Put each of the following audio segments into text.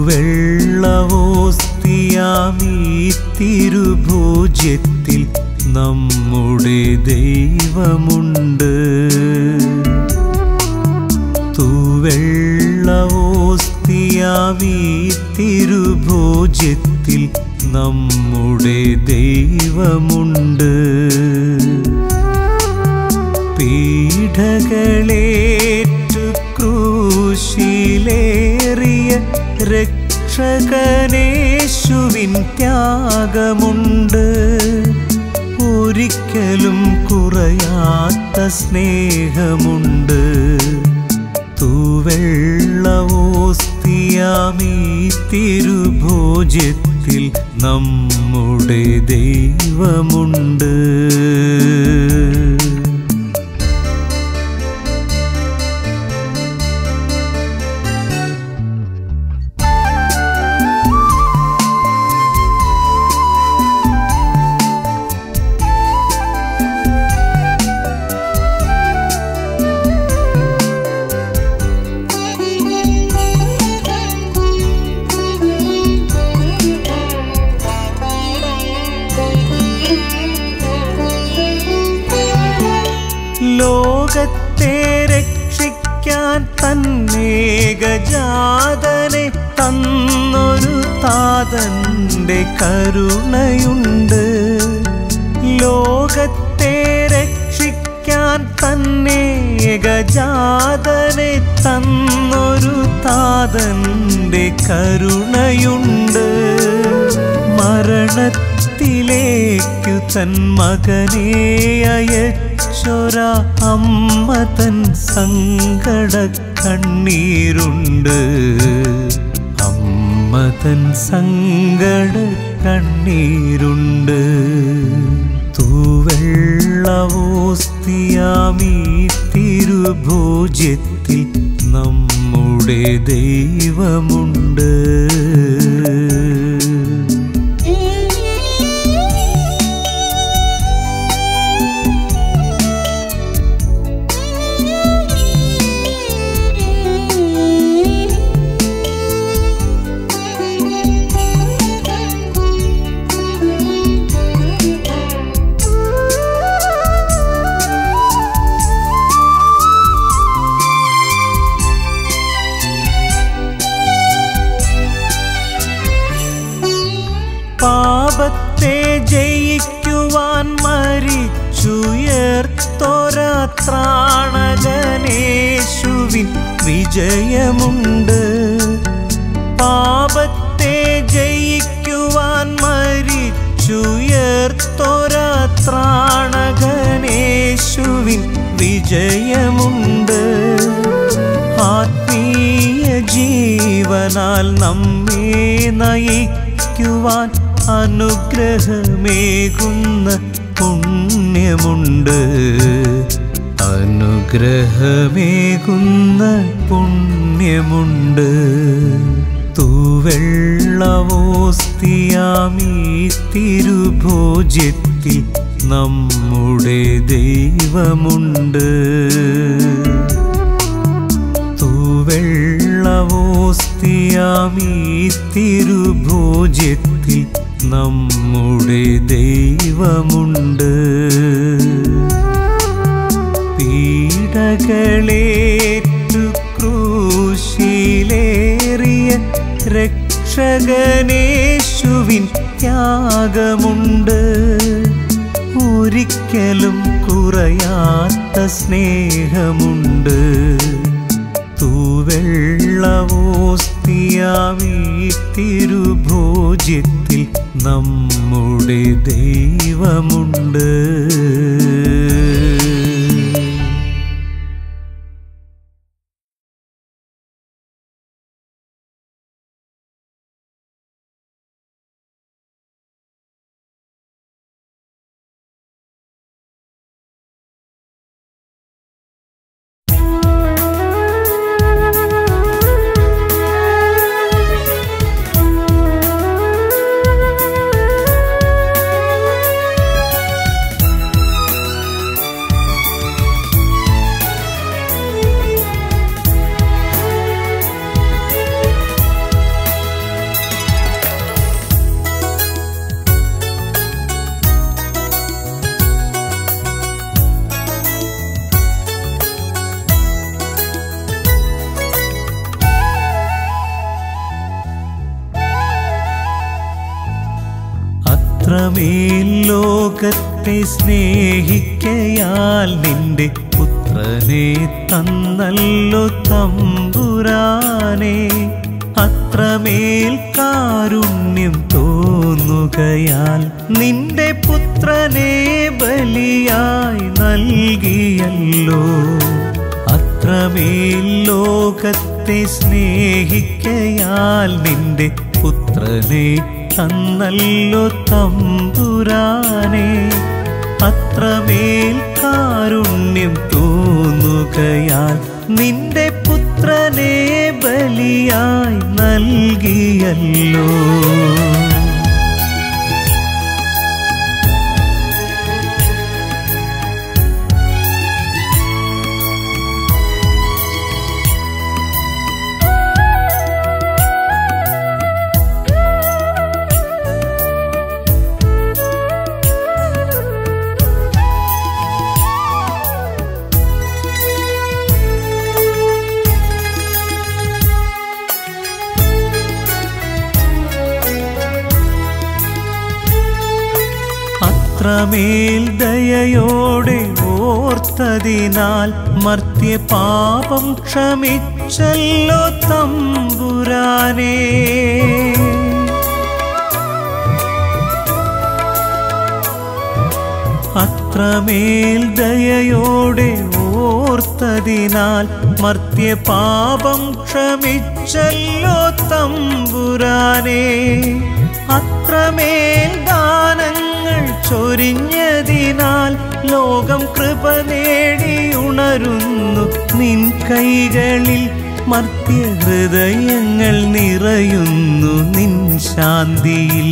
തൂവെള്ളവോസ്തിയാമീ തിരുഭോജ്യത്തിൽ നമ്മുടെ ദൈവമുണ്ട് തൂവെള്ളവോസ്തിയാമീ തിരുഭോജ്യത്തിൽ നമ്മുടെ ദൈവമുണ്ട് പീഠകളേറ്റു ക്രൂശിലേറിയ രക്ഷകനേശുവിൻ ത്യാഗമുണ്ട് ഒരിക്കലും കുറയാത്ത സ്നേഹമുണ്ട് തൂവെള്ളവോസ്തിയാമീ തിരുഭോജ്യത്തിൽ നമ്മുടെ ദൈവമുണ്ട് ലോകത്തെ രക്ഷിക്കാൻ തന്നേകജാതനെ തന്നൊരു താതന്റെ കരുണയുണ്ട് ലോകത്തെ രക്ഷിക്കാൻ തന്നേകജാതനെ തന്നൊരു താതന്റെ കരുണയുണ്ട് മരണത്തിലേക്കു തൻ മകനെ അയച്ചൊര അമ്മ തൻ സങ്കട കണ്ണീരുണ്ട് അമ്മ തൻ സങ്കട കണ്ണീരുണ്ട് തൂവെള്ളവോസ്തിയാമീ തിരുഭോജ്യത്തിൽ നമ്മുടെ ദൈവമുണ്ട് പാപത്തെ ജയിക്കുവാൻ മരിച്ചുയർത്തൊരാത്രാണകനേശുവിൻ വിജയമുണ്ട് പാപത്തെ ജയിക്കുവാൻ മരിച്ചുയർത്തൊരാത്രാണകനേശുവിൻ വിജയമുണ്ട് ആത്മീയ ജീവനാൽ നമ്മെ നയിക്കുവാൻ അനുഗ്രഹമേകുന്ന പുണ്യമുണ്ട് അനുഗ്രഹമേകുന്ന പുണ്യമുണ്ട് തൂവെള്ളവോസ്തിയാമീ തിരുഭോജ്യത്തിൽ നമ്മുടെ ദൈവമുണ്ട് തൂവെള്ളവോസ്തിയാമീ തിരുഭോജ്യത്തിൽ നമ്മുടെ ദൈവമുണ്ട് പീഡകളേറ്റു ക്രൂശിലേറിയ രക്ഷകനേശുവിൻ ത്യാഗമുണ്ട് ഒരിക്കലും കുറയാത്ത സ്നേഹമുണ്ട് തൂവെള്ളവോസ്തിയാമീ തിരുഭോജ്യത്തിൽ നമ്മുടെ ദൈവമുണ്ട് അത്രമേൽ ലോകത്തെ സ്നേഹിക്കയാൽ നിന്റെ പുത്രനെ തന്നല്ലോ തമ്പുരാനെ അത്രമേൽ കാരുണ്യം തോന്നുകയാൽ നിന്റെ പുത്രനെ ബലിയായി നൽകിയല്ലോ അത്രമേൽ ലോകത്തെ സ്നേഹിക്കയാൽ നിന്റെ പുത്രനെ തന്നല്ലോ തമ്പുരാനെ അത്രമേൽ കാരുണ്യം തോന്നുകയാൽ നിന്റെ പുത്രനെ ബലിയായി നൽകിയല്ലോ അത്രമേൽ ദയയോടെ ഓർത്തതിനാൽ മർത്യ പാപം ക്ഷമിച്ചല്ലോ തമ്പുരാനേ അത്രമേൽ ദയയോടെ ഓർത്തതിനാൽ മർത്യ പാപം ക്ഷമിച്ചല്ലോ തമ്പുരാനേ അത്രമേൽ ദാനങ്ങൾ ചൊരിഞ്ഞതിനാൽ ലോകം കൃപ നേടി ഉണരുന്നു നിൻ കൈകളിൽ മർത്യ ഹൃദയങ്ങൾ നിറയുന്നു നിൻ ശാന്തിയിൽ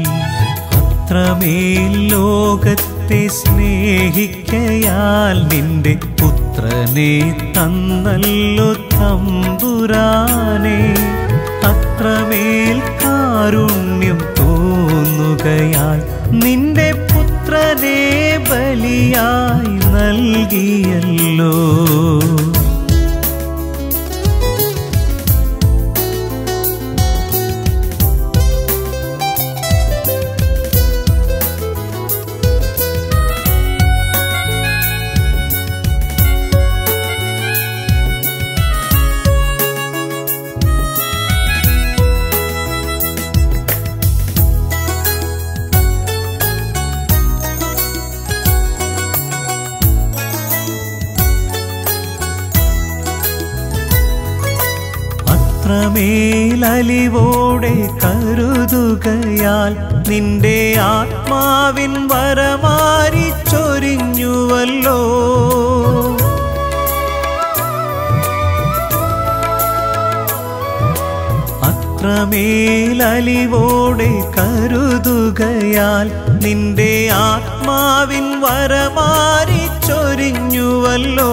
അത്രമേൽ ലോകത്തെ സ്നേഹിക്കയാൽ നിന്റെ പുത്രനെ തന്നല്ലോ തമ്പുരാനെ അത്രമേൽ കാരുണ്യം തോന്നുകയാൽ നിന്റെ പുത്രനെ ബലിയായി നൽകിയല്ലോ അത്രമേലലിവോടെ കരുതുകയാൽ നിന്റെ ആത്മാവിൻ വരമാരി ചൊരിഞ്ഞുവല്ലോ അത്രമേലലിവോടെ കരുതുകയാൽ നിന്റെ ആത്മാവിൻ വരമാരി ചൊരിഞ്ഞുവല്ലോ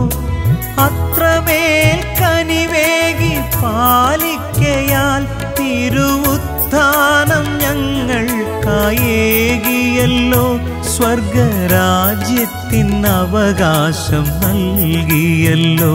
അത്രമേൽ കനിവേകി പാലിക്കയാൽ തിരുവുത്ഥാനം ഞങ്ങൾക്കായേകിയല്ലോ സ്വർഗരാജ്യത്തിൻ അവകാശം നൽകിയല്ലോ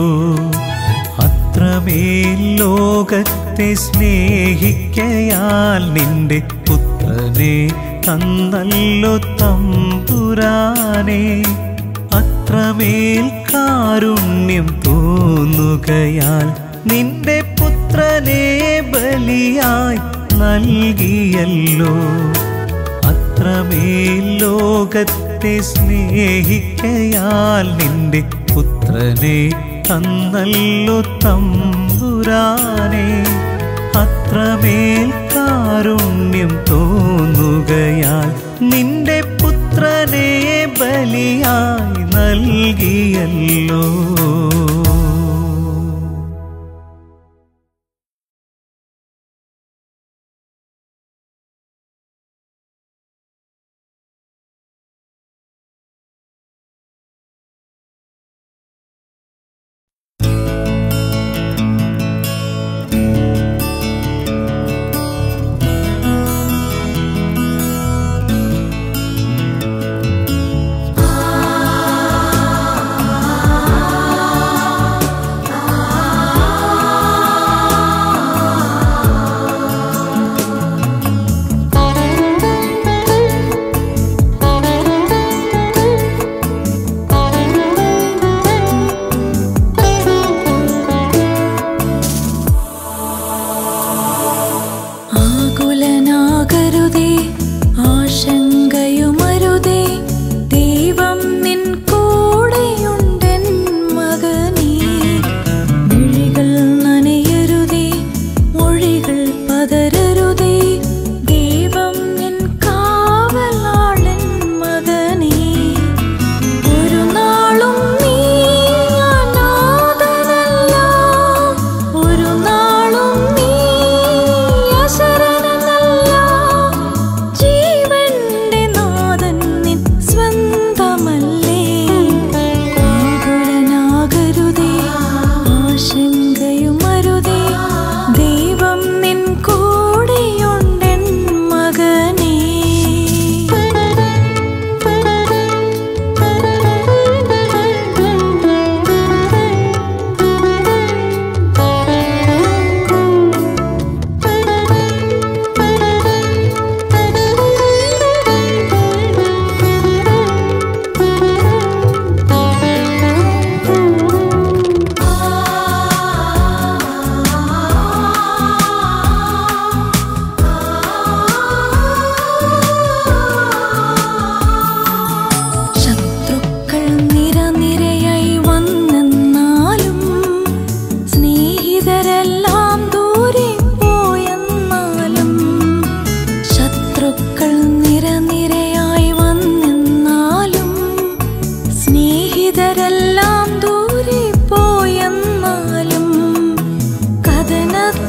അത്രമേൽ ലോകത്തെ സ്നേഹിക്കയാൽ നിന്റെ പുത്രനെ തന്നല്ലോ തമ്പുരാനെ അത്രമേൽ കാരുണ്യം തോന്നുകയാൽ നിന്റെ പുത്രനെ ബലിയായി നൽകിയല്ലോ അത്രമേൽ ലോകത്തെ സ്നേഹിക്കയാൽ നിന്റെ പുത്രനെ തന്നല്ലോ തമ്പുരാനെ അത്രമേൽ കാരുണ്യം തോന്നുകയാൽ നിന്റെ പുത്രനെ ബലിയായി നൽകിയല്ലോ ആ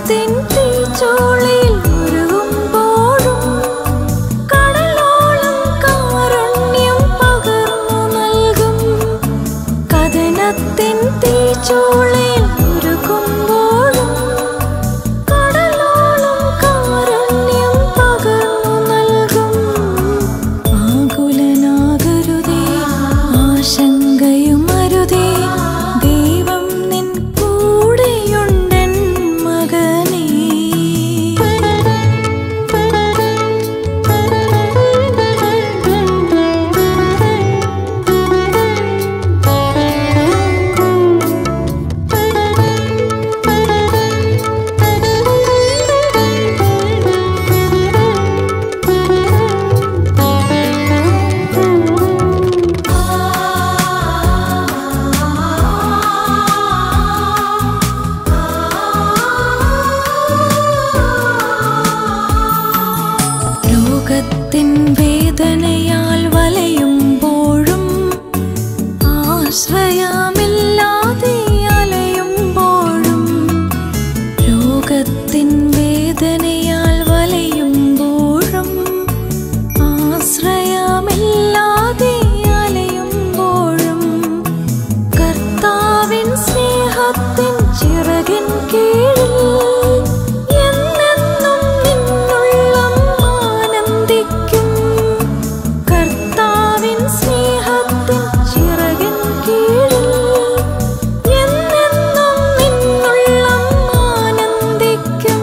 കഥനത്തിൻ തീച്ചൂളയിൽ ഉരുകുമ്പോഴും കടലോളം കാരുണ്യം പകർന്നു നൽകും കഥനത്തിൻ തീച്ചൂളയിൽ ഉരുകുമ്പോഴും കടലോളം കാരുണ്യം പകർന്നു നൽകും ആകുലനാകരുതേ ആശങ്കയും അരുതേ ദൈവം നിൻ കൂടെയുണ്ടൻ മകനേ ലോകത്തിൻ വേദനയാൽ വലയുമ്പോഴും ആശ്രയമില്ലാതെ അലയുമ്പോഴും ലോകത്തിൻ വേദനയാൽ വലയുമ്പോഴും ആശ്രയമില്ലാതെ അലയുമ്പോഴും കർത്താവിൻ സ്നേഹത്തിൻ ചിറകിൻ കീഴിൽ എന്നെന്നും നിന്നുള്ളം ആനന്ദിക്കും കർത്താവിൻ സ്നേഹത്തിൻ ചിറകിൻ കീഴിൽ എന്നെന്നും നിന്നുള്ളം ആനന്ദിക്കും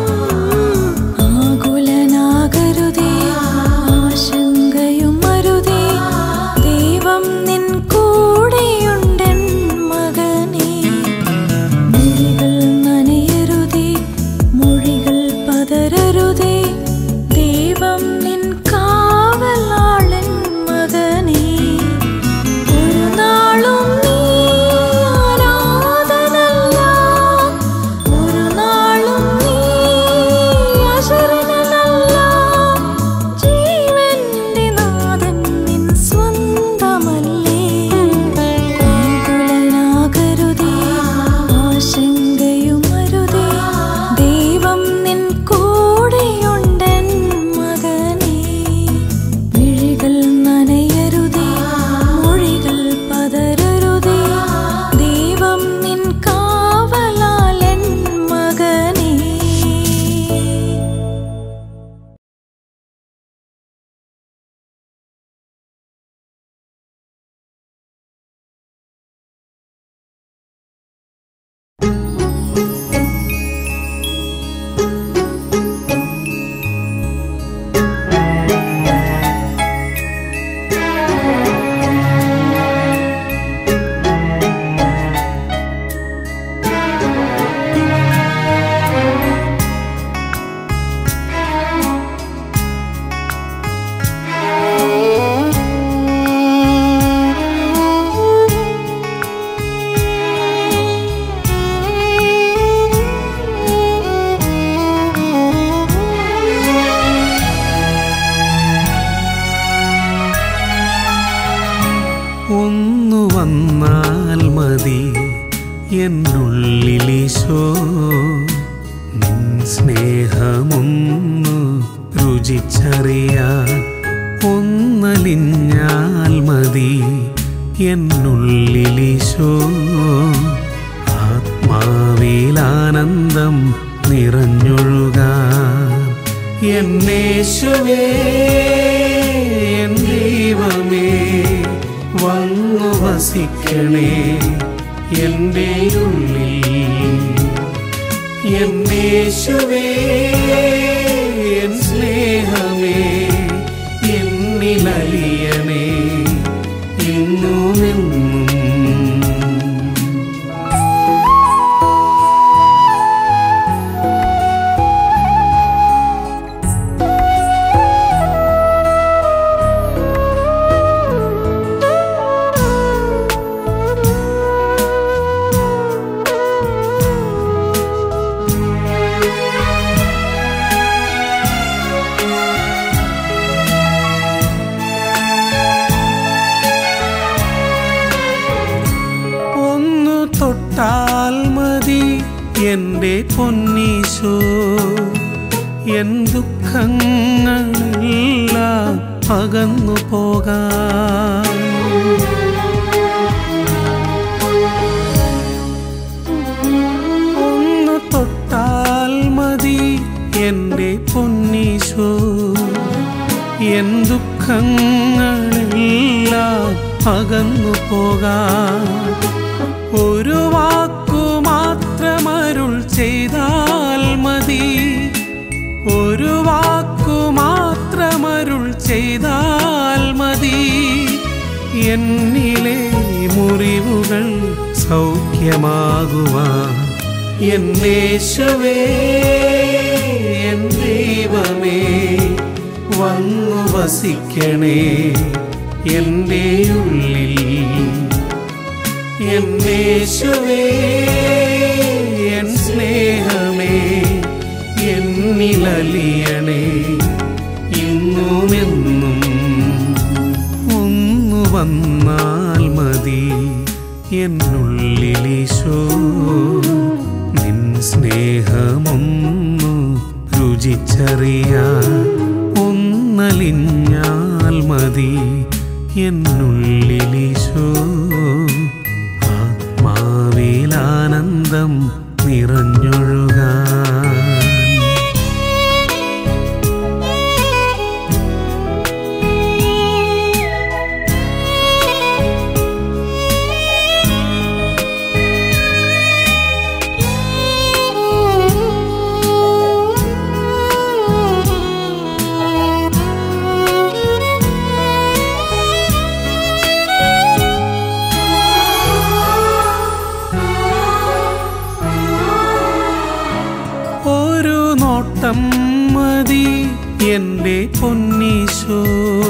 ആകുലനാകരുതേ ആശങ്കയും അരുതേ ദൈവം നിൻ കൂടെയുണ്ടൻ മകനേ മിഴികൾ നനയരുതേ മൊഴികൾ പതരരുതേ ദൈവം നിൻ കാവലാളൻ മകനേ ഒരു നാളും നീ അനാഥനല്ല ഒരു നാളും നീ അശരണനല്ല ജീവന്റെ നാഥൻ നിൻ സ്വന്തമല്ലേ ആകുലനാകരുതേ ആശങ്കയും അരുതേ ദൈവം നിൻ കൂടെയുണ്ടൻ മകനേ മിഴികൾ നനയരുതേ മൊഴികൾ പതരരുതേ ദൈവം നിൻ കാവലാലൻ മകനേ ഒന്നു വന്നാൽ മതി എന്നുള്ളിലീശോ നിൻ സ്നേഹമൊന്നു രുചിച്ചറിയാൻ ഒന്നലിഞ്ഞാൽ മതി എന്നുള്ളിലീശോ ആത്മാവിലാനന്ദം നിറഞ്ഞൊഴുകാൻ എന്നേശുവേ എൻ ദൈവമേ വന്നു വസിക്കണേ എൻ്റെ ഉള്ളിൽ എന്നേശുവേ എൻ സ്നേഹമേ എന്നിലലിയണേ എന്നുമെന്നും തൊട്ടാൽ മതി എൻ്റെ പൊന്നീശോ എൻ ദുഃഖങ്ങളെല്ലാം അകന്നു പോകാൻ ഒന്ന് തൊട്ടാൽ മതി എൻ്റെ പൊന്നീശോ എൻ ദുഃഖങ്ങളെല്ലാം അകന്നു പോകാൻ ഒരു വാക്കു മാത്രമരുൾ ചെയ്താൽ മതി ഒരു വാക്കു മാത്രമരുൾ ചെയ്താൽ മതി എന്നിലെ മുറിവുകൾ സൗഖ്യമാകുവാൻ എന്നേശുവേ എൻ ദൈവമേ വന്നു വസിക്കണേ എൻ്റെ ഉള്ളിൽ എന്നേശുവേ എൻ സ്നേഹമേ എന്നിലലിയണേ ഇന്നുമെന്നും ഒന്നു വന്നാൽ മതി എന്നുള്ളിലീശോ നിൻ സ്നേഹമൊന്നു രുചിച്ചറിയാൻ ഒന്നലിഞ്ഞാൽ മതി എന്നുള്ളിലീശോ ആത്മാവിലാനന്ദം നിറഞ്ഞൊഴുകാൻ ഒരു നോട്ടം മതി എൻ്റെ പൊന്നീശോ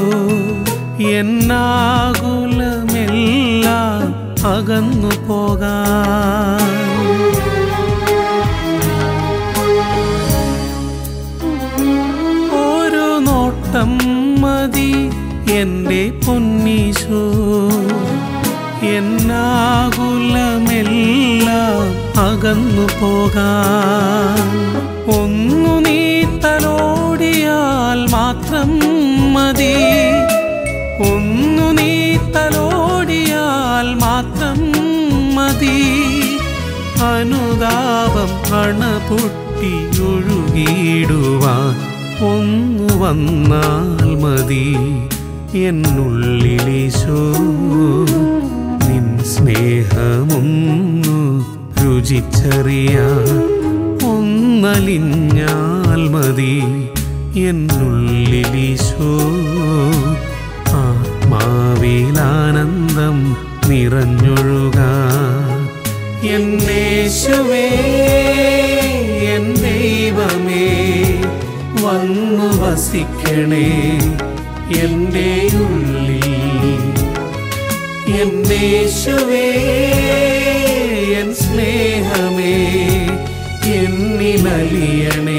എന്നാകുലമെല്ലാം അകന്നു പോകാൻ ഒരു നോട്ടം മതി എൻ്റെ പൊന്നീശോ എന്നാകുലമെല്ലാം അകന്നു പോകാൻ ഒന്നു നീ തലോടിയാൽ മാത്രം മതി ഒന്നു നീ തലോടിയാൽ മാത്രം മതി അനുതാപം അണപൊട്ടി ഒഴുകിയിടുവാൻ ഒന്നു വന്നാൽ മതി എന്നുള്ളിലേശോ നിൻ സ്നേഹമൊന്നു രുചിച്ചറിയാൻ ഒന്നലിഞ്ഞാൽ മതി എന്നുള്ളിലീശോ ആത്മാവിലാനന്ദം നിറഞ്ഞൊഴുകാൻ എന്നേശുവേ എൻ ദൈവമേ വന്നു വസിക്കണേ എൻ്റെ ഉള്ളിൽ എന്നേശുവേ എൻ സ്നേഹമേ എന്നിലലിയണേ